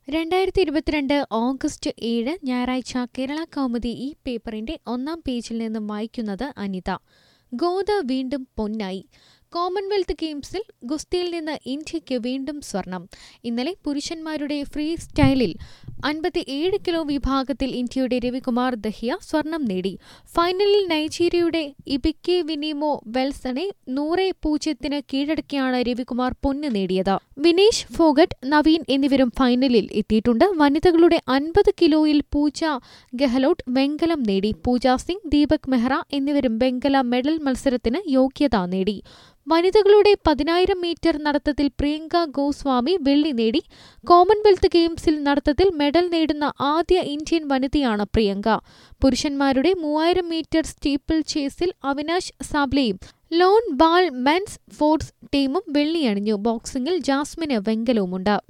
രണ്ടായിരത്തി ഇരുപത്തിരണ്ട് ഓഗസ്റ്റ് ഏഴ് ഞായറാഴ്ച കേരള കൗമുദി ഈ പേപ്പറിന്റെ ഒന്നാം പേജിൽ നിന്നും വായിക്കുന്നത് അനിത ഗോദ വീണ്ടും പൊന്നായി കോമൺവെൽത്ത് ഗെയിംസിൽ ഗുസ്തിയിൽ നിന്ന് ഇന്ത്യയ്ക്ക് വീണ്ടും സ്വർണം ഇന്നലെ പുരുഷന്മാരുടെ ഫ്രീ സ്റ്റൈലിൽ അൻപത്തിയേഴ് കിലോ വിഭാഗത്തിൽ ഇന്ത്യയുടെ രവികുമാർ ദഹിയ സ്വർണം നേടി ഫൈനലിൽ നൈജീരിയയുടെ ഇബിക്കെ വിനിമോ വെൽസണെ നൂറ് പൂജ്യത്തിന് കീഴടക്കിയാണ് രവികുമാർ പൊന്ന് നേടിയത് വിനേഷ് ഫോഗട്ട് നവീൻ എന്നിവരും ഫൈനലിൽ എത്തിയിട്ടുണ്ട് വനിതകളുടെ അൻപത് കിലോയിൽ പൂജ ഗെഹ്ലോട്ട് വെങ്കലം നേടി പൂജ സിംഗ് ദീപക് മെഹ്റ എന്നിവരും വെങ്കല മെഡൽ മത്സരത്തിന് യോഗ്യത നേടി വനിതകളുടെ പതിനായിരം മീറ്റർ നടത്തത്തിൽ പ്രിയങ്ക ഗോസ്വാമി വെള്ളി നേടി കോമൺവെൽത്ത് ഗെയിംസിൽ നടത്തത്തിൽ മെഡൽ നേടുന്ന ആദ്യ ഇന്ത്യൻ വനിതയാണ് പ്രിയങ്ക പുരുഷന്മാരുടെ മൂവായിരം മീറ്റർ സ്റ്റീപ്പിൾ ചേസിൽ അവിനാശ് സാബ്ലെയും ലോൺ ബാൾ മെൻസ് ഫോർട്സ് ടീമും വെള്ളിയണിഞ്ഞു ബോക്സിംഗിൽ ജാസ്മിന് വെങ്കലവുമുണ്ട്